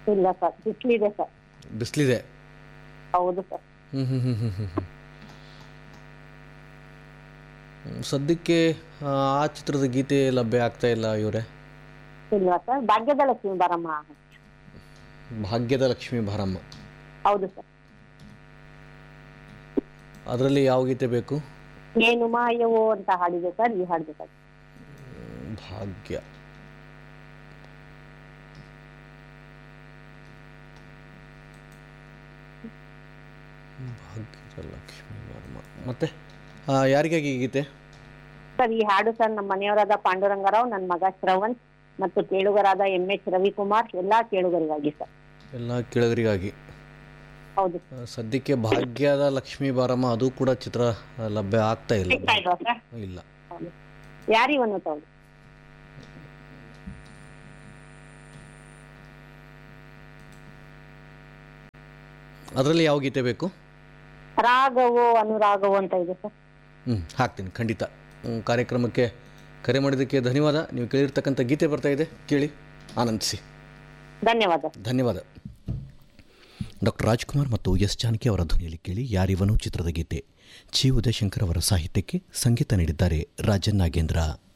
ಇಲ್ಲ sir ಬಿಸಿಲಿದೆ sir ಬಿಸಿಲಿದೆ ಹೌದು sir ಹ್ಞೂ ಹ್ಞೂ ಹ್ಞೂ ಹ್ಞೂ ಹ್ಞೂ ಸದ್ಯಕ್ಕೆ ಆ ಆ ಚಿತ್ರದ ಗೀತೆ ಲಭ್ಯ ಆಗ್ತಾ ಇಲ್ಲ ಇವರೇ ಇಲ್ವಾ ಸರ್ ಭಾಗ್ಯದ ಲಕ್ಷ್ಮಿ ಬರಮ್ಮ ಭಾಗ್ಯದ ಲಕ್ಷ್ಮೀ ಭಾರಮ್ಮ ಹೌದು ಸರ್ ಅದರಲ್ಲಿ ಯಾವ ಗೀತೆ ಬೇಕು ಏನು ಮಾಯವೋ ಅಂತ ಹಾಡಿದೆ ಸರ್ ಈ ಹಾಡಿದೆ ಸರ್ ಭಾಗ್ಯ ಭಾಗ್ಯದ ಲಕ್ಷ್ಮೀ ಭಾರಮ್ಮ ಮತ್ತೆ ಆ, ಯಾರಿಗಾಗಿ ಈ ಗೀತೆ ಸರ್ ಈ ಹಾಡು ಸರ್ ನಮ್ಮ ಮನೆಯವರಾದ ಪಾಂಡುರಂಗರಾವ್ ನನ್ನ ಮಗ ಶ್ರವಣ್ ಮತ್ತು ಕೇಳುಗರಾದ ಎಂ ಎಚ್ ರವಿಕುಮಾರ್ ಎಲ್ಲಾ ಕೇಳುಗರಿಗಾಗಿ ಸರ್ ಎಲ್ಲ ಕೆಳಗರಿಗಾಗಿ ಹೌದು ಆ, ಸದ್ಯಕ್ಕೆ ಭಾಗ್ಯದ ಲಕ್ಷ್ಮೀ ಭಾರಮ್ಮ ಅದು ಕೂಡ ಚಿತ್ರ ಆ, ಲಭ್ಯ ಆಗ್ತಾ ಇಲ್ಲ ಸಿಗ್ತಾ ಇಲ್ವಾ ಸರ್ ಇಲ್ಲ ಹೌದು ಯಾರಿವನ್ನು ತಗೊಳ್ಳಿ ಅದರಲ್ಲಿ ಯಾವ ಗೀತೆ ಬೇಕು ರಾಗವೋ ಅನುರಾಗವೋ ಅಂತ ಇದೆ ಸರ್ ಹ್ಞೂ ಹಾಕ್ತೀನಿ ಖಂಡಿತ ಹ್ಮ್, ಕಾರ್ಯಕ್ರಮಕ್ಕೆ ಕರೆ ಮಾಡಿದ್ದಕ್ಕೆ ಧನ್ಯವಾದ ನೀವು ಕೇಳಿರ್ತಕ್ಕಂಥ ಗೀತೆ ಬರ್ತಾ ಇದೆ ಕೇಳಿ ಆನಂದಿಸಿ ಧನ್ಯವಾದ ಧನ್ಯವಾದ ಡಾಕ್ಟರ್ ರಾಜ್ಕುಮಾರ್ ಮತ್ತು ಎಸ್ ಜಾನಕಿ ಅವರ ಧ್ವನಿಯಲ್ಲಿ ಕೇಳಿ ಯಾರಿವನು ಚಿತ್ರದ ಗೀತೆ ಚಿ ಉದಯಶಂಕರ್ ಅವರ ಸಾಹಿತ್ಯಕ್ಕೆ ಸಂಗೀತ ನೀಡಿದ್ದಾರೆ ರಾಜನ್ ನಾಗೇಂದ್ರ